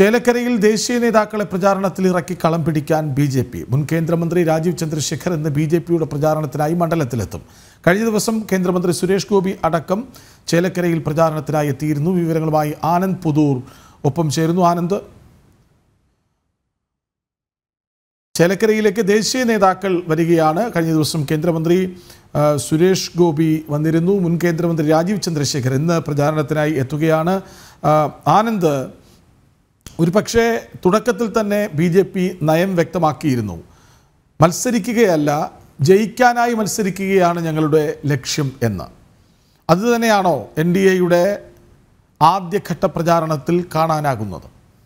ചേലക്കരയിൽ ദേശീയ നേതാക്കളെ പ്രചാരണത്തിൽ ഇറക്കി കളം പിടിക്കാൻ ബി ജെ പി മുൻ കേന്ദ്രമന്ത്രി രാജീവ് ചന്ദ്രശേഖർ ഇന്ന് ബി ജെ പിയുടെ പ്രചാരണത്തിനായി മണ്ഡലത്തിലെത്തും കഴിഞ്ഞ ദിവസം കേന്ദ്രമന്ത്രി സുരേഷ് ഗോപി അടക്കം ചേലക്കരയിൽ പ്രചാരണത്തിനായി എത്തിയിരുന്നു വിവരങ്ങളുമായി ആനന്ദ് പുതൂർ ഒപ്പം ചേരുന്നു ആനന്ദ് ചേലക്കരയിലേക്ക് ദേശീയ നേതാക്കൾ വരികയാണ് കഴിഞ്ഞ ദിവസം കേന്ദ്രമന്ത്രി ആ, സുരേഷ് ഗോപി വന്നിരുന്നു മുൻ കേന്ദ്രമന്ത്രി രാജീവ് ചന്ദ്രശേഖർ ഇന്ന് പ്രചാരണത്തിനായി എത്തുകയാണ് ആ, ആനന്ദ് ഒരു പക്ഷേ തുടക്കത്തിൽ തന്നെ ബി ജെ പി നയം വ്യക്തമാക്കിയിരുന്നു മത്സരിക്കുകയല്ല ജയിക്കാനായി മത്സരിക്കുകയാണ് ഞങ്ങളുടെ ലക്ഷ്യം എന്ന് അതുതന്നെയാണോ എൻ ഡി എയുടെ ആദ്യഘട്ട പ്രചാരണത്തിൽ കാണാനാകുന്നത്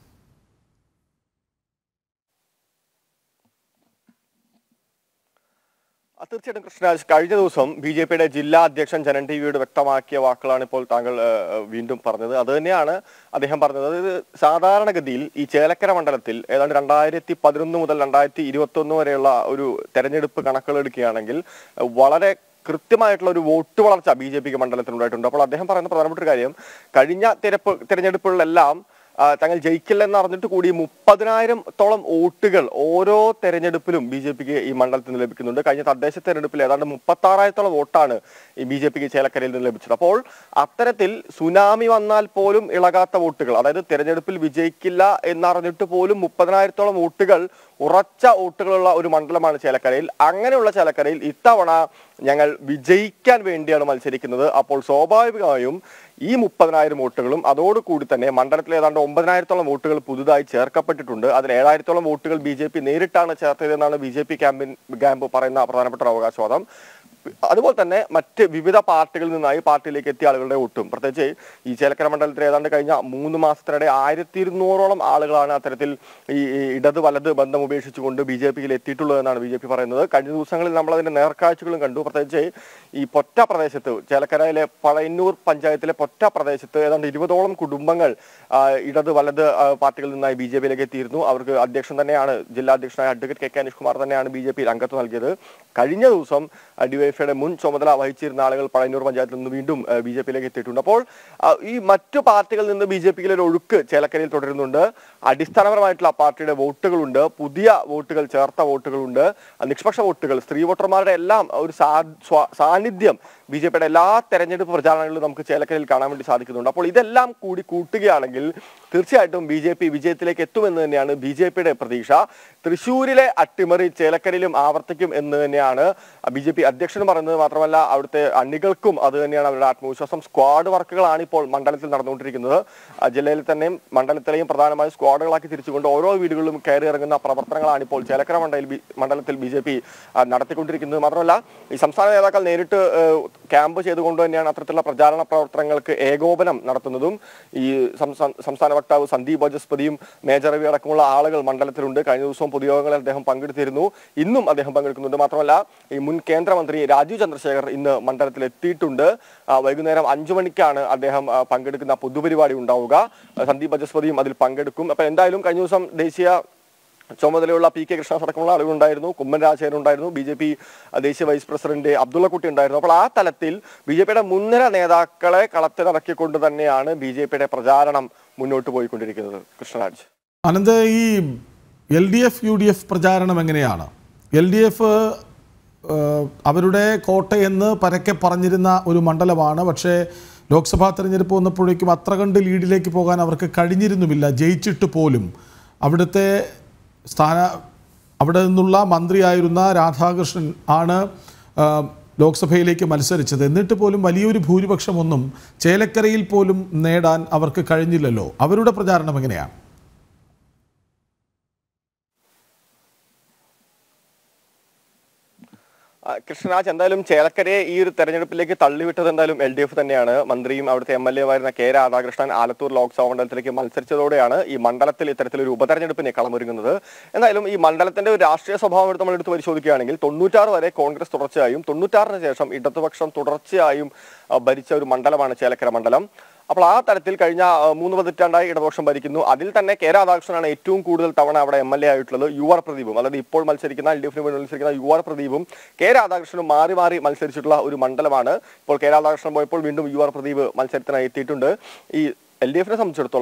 ആ, തീർച്ചയായിട്ടും കൃഷ്ണരാജ് കഴിഞ്ഞ ദിവസം ബി ജെ പിയുടെ ജില്ലാ അധ്യക്ഷൻ ജനൻ ടി വിയോട് വ്യക്തമാക്കിയ വാക്കുകളാണ് ഇപ്പോൾ താങ്കൾ ആ, ആ, വീണ്ടും പറഞ്ഞത് അത് തന്നെയാണ് അദ്ദേഹം പറഞ്ഞത് അതായത് സാധാരണഗതിയിൽ ഈ ചേലക്കര മണ്ഡലത്തിൽ ഏതാണ്ട് രണ്ടായിരത്തി പതിനൊന്ന് മുതൽ രണ്ടായിരത്തി ഇരുപത്തി ഒന്ന് വരെയുള്ള ഒരു തെരഞ്ഞെടുപ്പ് കണക്കുകൾ എടുക്കുകയാണെങ്കിൽ ആ, വളരെ കൃത്യമായിട്ടുള്ള ഒരു വോട്ട് വളർച്ച ബി ജെ പിക്ക് മണ്ഡലത്തിലുണ്ടായിട്ടുണ്ട് അപ്പോൾ അദ്ദേഹം പറയുന്ന പ്രധാനപ്പെട്ട ഒരു കാര്യം കഴിഞ്ഞ തിരപ്പ് തെരഞ്ഞെടുപ്പുകളിലെല്ലാം ആ, തങ്ങൾ ജയിക്കില്ലെന്ന് അറിഞ്ഞിട്ട് കൂടി മുപ്പതിനായിരത്തോളം വോട്ടുകൾ ഓരോ തെരഞ്ഞെടുപ്പിലും ബി ജെ പിക്ക് ഈ മണ്ഡലത്തിൽ നിന്ന് ലഭിക്കുന്നുണ്ട് കഴിഞ്ഞ തദ്ദേശ തെരഞ്ഞെടുപ്പിൽ ഏതാണ്ട് മുപ്പത്തി ആറായിരത്തോളം വോട്ടാണ് ഈ ബി ജെ പിക്ക് ചേലക്കരയിൽ നിന്ന് ലഭിച്ചത് അപ്പോൾ അത്തരത്തിൽ സുനാമി വന്നാൽ പോലും ഇളകാത്ത വോട്ടുകൾ അതായത് തെരഞ്ഞെടുപ്പിൽ വിജയിക്കില്ല എന്നറിഞ്ഞിട്ട് പോലും മുപ്പതിനായിരത്തോളം വോട്ടുകൾ ഉറച്ച വോട്ടുകളുള്ള ഒരു മണ്ഡലമാണ് ചേലക്കരയിൽ അങ്ങനെയുള്ള ചേലക്കരയിൽ ഇത്തവണ ഞങ്ങൾ വിജയിക്കാൻ വേണ്ടിയാണ് മത്സരിക്കുന്നത് അപ്പോൾ സ്വാഭാവികമായും ഈ മുപ്പതിനായിരം വോട്ടുകളും അതോടുകൂടി തന്നെ മണ്ഡലത്തിൽ ഏതാണ്ട് ഒമ്പതിനായിരത്തോളം വോട്ടുകൾ പുതുതായി ചേർക്കപ്പെട്ടിട്ടുണ്ട് അതിൽ ഏഴായിരത്തോളം വോട്ടുകൾ ബി ജെ പി നേരിട്ടാണ് ചേർത്തതെന്നാണ് ബി ജെ പി ക്യാമ്പിൻ ക്യാമ്പ് പറയുന്ന പ്രധാനപ്പെട്ട ഒരു അവകാശവാദം അതുപോലെ തന്നെ മറ്റ് വിവിധ പാർട്ടികളിൽ നിന്നായി പാർട്ടിയിലേക്ക് എത്തിയ ആളുകളുടെ വോട്ടും പ്രത്യേകിച്ച് ഈ ചേലക്കര മണ്ഡലത്തിൽ ഏതാണ്ട് കഴിഞ്ഞ മൂന്ന് മാസത്തിനിടെ ആയിരത്തി ഇരുന്നൂറോളം ആളുകളാണ് അത്തരത്തിൽ ഈ ഈ ഇടത് വലത് ബന്ധം ഉപേക്ഷിച്ചുകൊണ്ട് ബി ജെ പിയിൽ എത്തിയിട്ടുള്ളതെന്നാണ് ബി ജെ പി പറയുന്നത് കഴിഞ്ഞ ദിവസങ്ങളിൽ നമ്മൾ അതിന്റെ നേർക്കാഴ്ചകളും കണ്ടു പ്രത്യേകിച്ച് ഈ പൊറ്റ പ്രദേശത്ത് ചേലക്കരയിലെ പഴയന്നൂർ പഞ്ചായത്തിലെ പൊറ്റ പ്രദേശത്ത് ഏതാണ്ട് ഇരുപതോളം കുടുംബങ്ങൾ ആ, ഇടത് വലത് ആ, പാർട്ടികളിൽ നിന്നായി ബി ജെ പിയിലേക്ക് എത്തിയിരുന്നു അവർക്ക് അധ്യക്ഷൻ തന്നെയാണ് ജില്ലാ അധ്യക്ഷനായ advocate K K Aneesh Kumar തന്നെയാണ് ബി ജെ പിയിൽ അംഗത്വം നൽകിയത് കഴിഞ്ഞ ദിവസം ഡിവൈഎഫ്ഐയുടെ മുൻ ചുമതല വഹിച്ചിരുന്ന ആളുകൾ പഴയന്നൂർ പഞ്ചായത്തിൽ നിന്ന് വീണ്ടും ബി ജെ പിയിലേക്ക് എത്തിയിട്ടുണ്ട് അപ്പോൾ ആ, ഈ മറ്റു പാർട്ടികളിൽ നിന്ന് ബി ജെ പിയിലെ ഒരു ഒഴുക്ക് ചേലക്കരയിൽ തുടരുന്നുണ്ട് അടിസ്ഥാനപരമായിട്ടുള്ള പാർട്ടിയുടെ വോട്ടുകളുണ്ട് പുതിയ വോട്ടുകൾ ചേർത്ത വോട്ടുകളുണ്ട് നിഷ്പക്ഷ വോട്ടുകൾ സ്ത്രീ വോട്ടർമാരുടെ എല്ലാം ഒരു സാ- സ്വാ- സാന്നിധ്യം ബി ജെ പിയുടെ എല്ലാ തെരഞ്ഞെടുപ്പ് പ്രചാരണങ്ങളിലും നമുക്ക് ചേലക്കരയിൽ കാണാൻ വേണ്ടി സാധിക്കുന്നുണ്ട് അപ്പോൾ ഇതെല്ലാം കൂടി കൂട്ടുകയാണെങ്കിൽ തീർച്ചയായിട്ടും ബി ജെ പി വിജയത്തിലേക്ക് എത്തുമെന്ന് തന്നെയാണ് ബി ജെ പിയുടെ പ്രതീക്ഷ തൃശ്ശൂരിലെ അട്ടിമറി ചേലക്കരയിലും ആവർത്തിക്കും എന്ന് തന്നെയാണ് ബി ജെ പി അധ്യക്ഷനും പറയുന്നത് മാത്രമല്ല അവിടുത്തെ അണികൾക്കും അത് തന്നെയാണ് അവരുടെ ആത്മവിശ്വാസം സ്ക്വാഡ് വർക്കുകളാണ് ഇപ്പോൾ മണ്ഡലത്തിൽ നടന്നുകൊണ്ടിരിക്കുന്നത് ആ, ജില്ലയിൽ തന്നെയും മണ്ഡലത്തിലെയും പ്രധാനമായും സ്ക്വാഡുകളാക്കി തിരിച്ചുകൊണ്ട് ഓരോ വീടുകളിലും കയറി ഇറങ്ങുന്ന പ്രവർത്തനങ്ങളാണ് ഇപ്പോൾ ചേലക്കര മണ്ഡലത്തിൽ ബി- മണ്ഡലത്തിൽ ബി ജെ പി നടത്തിക്കൊണ്ടിരിക്കുന്നത് മാത്രമല്ല ഈ സംസ്ഥാന നേതാക്കൾ നേരിട്ട് ഏഹ്, ക്യാമ്പ് ചെയ്തുകൊണ്ട് തന്നെയാണ് അത്തരത്തിലുള്ള പ്രചാരണ പ്രവർത്തനങ്ങൾക്ക് ഏകോപനം നടത്തുന്നതും ഈ സംസ്ഥാന സംസ്ഥാന വക്താവ് സന്ദീപ് വാചസ്പതിയും മേജർ രവി അടക്കമുള്ള ആളുകൾ മണ്ഡലത്തിലുണ്ട് കഴിഞ്ഞ ദിവസവും പൊതുയോഗങ്ങളിൽ അദ്ദേഹം പങ്കെടുത്തിരുന്നു ഇന്നും അദ്ദേഹം പങ്കെടുക്കുന്നുണ്ട് മാത്രമല്ല ഈ മുൻ കേന്ദ്രമന്ത്രി രാജീവ് ചന്ദ്രശേഖർ ഇന്ന് മണ്ഡലത്തിൽ എത്തിയിട്ടുണ്ട് ആ, വൈകുന്നേരം അഞ്ചു മണിക്കാണ് അദ്ദേഹം ആ, പങ്കെടുക്കുന്ന പൊതുപരിപാടി ഉണ്ടാവുക ആ, സന്ദീപ് വാചസ്പതിയും അതിൽ പങ്കെടുക്കും അപ്പൊ എന്തായാലും കഴിഞ്ഞ ദിവസം ദേശീയ ചുമതലയുള്ള പി കെ കൃഷ്ണദാസ് അടക്കമുള്ള ആളുകളുണ്ടായിരുന്നു കുമ്മൻ രാജശേഖരൻ ഉണ്ടായിരുന്നു ബി ജെ പി ദേശീയ വൈസ് പ്രസിഡന്റ് അബ്ദുള്ളക്കുട്ടി ഉണ്ടായിരുന്നു അപ്പോൾ ആ തലത്തിൽ ബി ജെ പിയുടെ മുൻനിര നേതാക്കളെ കളത്തിലിറക്കിക്കൊണ്ട് തന്നെയാണ് ബി ജെ പിയുടെ പ്രചാരണം മുന്നോട്ട് പോയിക്കൊണ്ടിരിക്കുന്നത് കൃഷ്ണരാജ് അനന്ത് ഈ L D F U D F പ്രചാരണം എങ്ങനെയാണ് എൽ ഡി എഫ് അവരുടെ കോട്ടയെന്ന് പരക്കെ പറഞ്ഞിരുന്ന ഒരു മണ്ഡലമാണ് പക്ഷേ ലോക്സഭാ തെരഞ്ഞെടുപ്പ് വന്നപ്പോഴേക്കും അത്ര കണ്ട് ലീഡിലേക്ക് പോകാൻ അവർക്ക് കഴിഞ്ഞിരുന്നുമില്ല ജയിച്ചിട്ട് പോലും അവിടുത്തെ സ്ഥാന അവിടെ നിന്നുള്ള മന്ത്രിയായിരുന്ന രാധാകൃഷ്ണൻ ആണ് ആ, ലോക്സഭയിലേക്ക് മത്സരിച്ചത് എന്നിട്ട് പോലും വലിയൊരു ഭൂരിപക്ഷമൊന്നും ചേലക്കരയിൽ പോലും നേടാൻ അവർക്ക് കഴിഞ്ഞില്ലല്ലോ അവരുടെ പ്രചാരണം എങ്ങനെയാണ് ആ, കൃഷ്ണരാജ് എന്തായാലും ചേലക്കരയെ ഈ ഒരു തെരഞ്ഞെടുപ്പിലേക്ക് തള്ളിവിട്ടത് എന്തായാലും എൽ ഡി എഫ് തന്നെയാണ് മന്ത്രിയും അവിടുത്തെ എം എൽ എമായിരുന്ന കെ രാധാകൃഷ്ണൻ ആലത്തൂർ ലോക്സഭാ മണ്ഡലത്തിലേക്ക് മത്സരിച്ചതോടെയാണ് ഈ മണ്ഡലത്തിൽ ഇത്തരത്തിലൊരു ഉപതെരഞ്ഞെടുപ്പിനെ കളമൊരുങ്ങുന്നത് എന്തായാലും ഈ മണ്ഡലത്തിന്റെ ഒരു രാഷ്ട്രീയ സ്വഭാവം എടുത്ത് നമ്മൾ എടുത്ത് പരിശോധിക്കുകയാണെങ്കിൽ തൊണ്ണൂറ്റാറ് വരെ കോൺഗ്രസ് തുടർച്ചയായും തൊണ്ണൂറ്റാറിന് ശേഷം ഇടതുപക്ഷം തുടർച്ചയായും ആ, ഭരിച്ച ഒരു മണ്ഡലമാണ് ചേലക്കര മണ്ഡലം അപ്പോൾ ആ തരത്തിൽ കഴിഞ്ഞ ആ, മൂന്ന് പതിറ്റാണ്ടായി ഇടതുപക്ഷം ഭരിക്കുന്നു അതിൽ തന്നെ കെ രാധാകൃഷ്ണനാണ് ഏറ്റവും കൂടുതൽ തവണ അവിടെ എം എൽ എ ആയിട്ടുള്ളത് യു ആർ പ്രദീപും അതായത് ഇപ്പോൾ മത്സരിക്കുന്ന എൽ ഡി എഫിന് വേണ്ടി മത്സരിക്കുന്ന യു ആർ പ്രദീപും കെ രാധാകൃഷ്ണനും മാറി മാറി മത്സരിച്ചിട്ടുള്ള ഒരു മണ്ഡലമാണ് ഇപ്പോൾ കെ രാധാകൃഷ്ണൻ പോയപ്പോൾ വീണ്ടും യു ആർ പ്രദീപ് മത്സരത്തിനായി എത്തിയിട്ടുണ്ട് ഈ എൽ ഡി എഫിനെ സംബന്ധിച്ചിടത്തോളം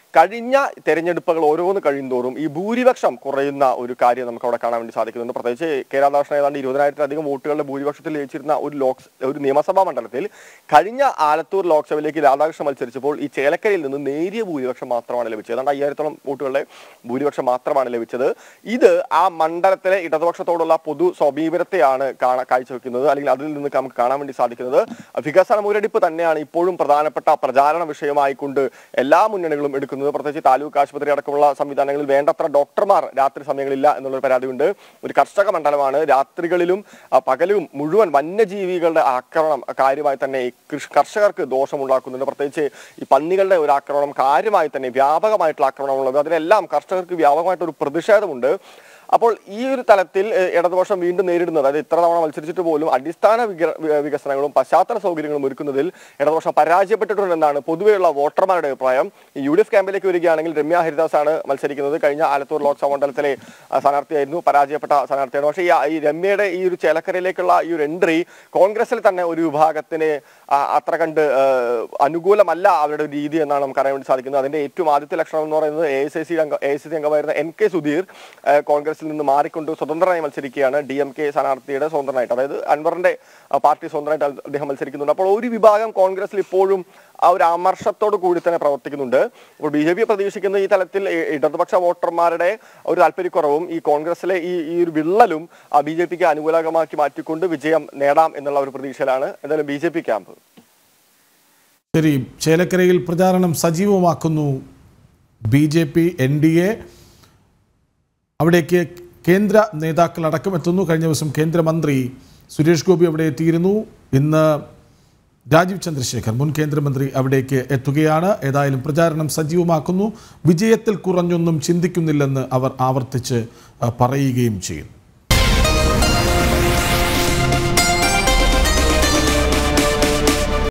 കഴിഞ്ഞ തെരഞ്ഞെടുപ്പുകൾ ഓരോന്ന് കഴിയുന്തോറും ഈ ഭൂരിപക്ഷം കുറയുന്ന ഒരു കാര്യം നമുക്ക് അവിടെ കാണാൻ വേണ്ടി സാധിക്കുന്നുണ്ട് പ്രത്യേകിച്ച് കെ രാധാകൃഷ്ണൻ ഏതാണ്ട് ഇരുപതിനായിരത്തിലധികം വോട്ടുകളുടെ ഭൂരിപക്ഷത്തിൽ ജയിച്ചിരുന്ന ഒരു ലോക് ഒരു നിയമസഭാ മണ്ഡലത്തിൽ കഴിഞ്ഞ ആലത്തൂർ ലോക്സഭയിലേക്ക് രാധാകൃഷ്ണൻ മത്സരിച്ചപ്പോൾ ഈ ചേലക്കരയിൽ നിന്ന് നേരിയ ഭൂരിപക്ഷം മാത്രമാണ് ലഭിച്ചത് ഏതാണ്ട് അയ്യായിരത്തോളം വോട്ടുകളുടെ ഭൂരിപക്ഷം മാത്രമാണ് ലഭിച്ചത് ഇത് ആ മണ്ഡലത്തിലെ ഇടതുപക്ഷത്തോടുള്ള പൊതു സമീപനത്തെയാണ് കാണാൻ കാഴ്ചവെക്കുന്നത് അല്ലെങ്കിൽ അതിൽ നിന്ന് നമുക്ക് കാണാൻ വേണ്ടി സാധിക്കുന്നത് വികസന മുരടിപ്പ് തന്നെയാണ് ഇപ്പോഴും പ്രധാനപ്പെട്ട പ്രചാരണ വിഷയമായിക്കൊണ്ട് എല്ലാ മുന്നണികളും എടുക്കുന്നത് പ്രത്യേകിച്ച് താലൂക്ക് ആശുപത്രി അടക്കമുള്ള സംവിധാനങ്ങളിൽ വേണ്ടത്ര ഡോക്ടർമാർ രാത്രി സമയങ്ങളില്ല എന്നുള്ളൊരു പരാതിയുണ്ട് ഒരു കർഷക മണ്ഡലമാണ് രാത്രികളിലും ആ, പകലും മുഴുവൻ വന്യജീവികളുടെ ആക്രമണം കാര്യമായി തന്നെ ഈ കൃഷി കർഷകർക്ക് ദോഷമുണ്ടാക്കുന്നുണ്ട് പ്രത്യേകിച്ച് ഈ പന്നികളുടെ ഒരു ആക്രമണം കാര്യമായി തന്നെ വ്യാപകമായിട്ടുള്ള ആക്രമണമുള്ളത് അതിനെല്ലാം കർഷകർക്ക് വ്യാപകമായിട്ടൊരു പ്രതിഷേധമുണ്ട് അപ്പോൾ ഈ ഒരു തലത്തിൽ ഏഹ്, ഇടതുപക്ഷം വീണ്ടും നേരിടുന്നത് അതായത് ഇത്ര തവണ മത്സരിച്ചിട്ട് പോലും അടിസ്ഥാന വിക- വി- വികസനങ്ങളും പശ്ചാത്തല സൗകര്യങ്ങളും ഒരുക്കുന്നതിൽ ഇടതുപക്ഷം പരാജയപ്പെട്ടിട്ടുണ്ടെന്നാണ് പൊതുവെയുള്ള വോട്ടർമാരുടെ അഭിപ്രായം ഈ യു ഡി എഫ് ക്യാമ്പിലേക്ക് വരികയാണെങ്കിൽ രമ്യ ഹരിദാസ് ആണ് മത്സരിക്കുന്നത് കഴിഞ്ഞ ആലത്തൂർ ലോക്സഭാ മണ്ഡലത്തിലെ ആ, സ്ഥാനാർത്ഥിയായിരുന്നു പരാജയപ്പെട്ട സ്ഥാനാർത്ഥിയാണ് പക്ഷേ ഈ ഈ രമ്യയുടെ ഈ ഒരു ചേലക്കരയിലേക്കുള്ള ഈ ഒരു എൻട്രി കോൺഗ്രസിൽ തന്നെ ഒരു വിഭാഗത്തിന് ആ, അത്ര കണ്ട് ആ, അനുകൂലമല്ല അവരുടെ ഒരു രീതി എന്നാണ് നമുക്ക് അറിയാൻ വേണ്ടി സാധിക്കുന്നത് അതിന്റെ ഏറ്റവും ആദ്യത്തെ ലക്ഷണം എന്ന് പറയുന്നത് എ എസ് ഐ സി അംഗ എ എസ് സി അംഗമായിരുന്ന എൻ കെ സുധീർ ആ, കോൺഗ്രസിൽ നിന്ന് മാറിക്കൊണ്ട് സ്വതന്ത്രനായി മത്സരിക്കുകയാണ് ഡി എം കെ സ്ഥാനാർത്ഥിയുടെ സ്വതന്ത്രനായിട്ട് അതായത് അൻവറിന്റെ ആ, പാർട്ടി സ്വതന്ത്രമായിട്ട് അദ്ദേഹം മത്സരിക്കുന്നുണ്ട് അപ്പോൾ ഒരു വിഭാഗം കോൺഗ്രസിൽ ഇപ്പോഴും ആ ഒരു അമർഷത്തോട് കൂടി തന്നെ പ്രവർത്തിക്കുന്നുണ്ട് അപ്പോൾ ബി ജെ പി പ്രതീക്ഷിക്കുന്ന ഈ തലത്തിൽ ഇ- ഇടതുപക്ഷ വോട്ടർമാരുടെ ഒരു താല്പര്യക്കുറവും ഈ കോൺഗ്രസിലെ ഈ ഈ ഒരു വിള്ളലും ബി ജെ പിക്ക് അനുകൂലമാക്കി മാറ്റിക്കൊണ്ട് വിജയം നേടാം എന്നുള്ള ഒരു പ്രതീക്ഷയിലാണ് എന്തായാലും ബി ജെ പി ക്യാമ്പ് ശരി ചേലക്കരയിൽ പ്രചാരണം സജീവമാക്കുന്നു B J P N D A അവിടേക്ക് കേന്ദ്ര നേതാക്കൾ അടക്കം എത്തുന്നു കഴിഞ്ഞ ദിവസം കേന്ദ്രമന്ത്രി സുരേഷ് ഗോപി അവിടെ എത്തിയിരുന്നു ഇന്ന് രാജീവ് ചന്ദ്രശേഖർ മുൻ കേന്ദ്രമന്ത്രി അവിടേക്ക് എത്തുകയാണ് ഏതായാലും പ്രചാരണം സജീവമാക്കുന്നു വിജയത്തിൽ കുറഞ്ഞൊന്നും ചിന്തിക്കുന്നില്ലെന്ന് അവർ ആവർത്തിച്ച് ആ, പറയുകയും ചെയ്യുന്നു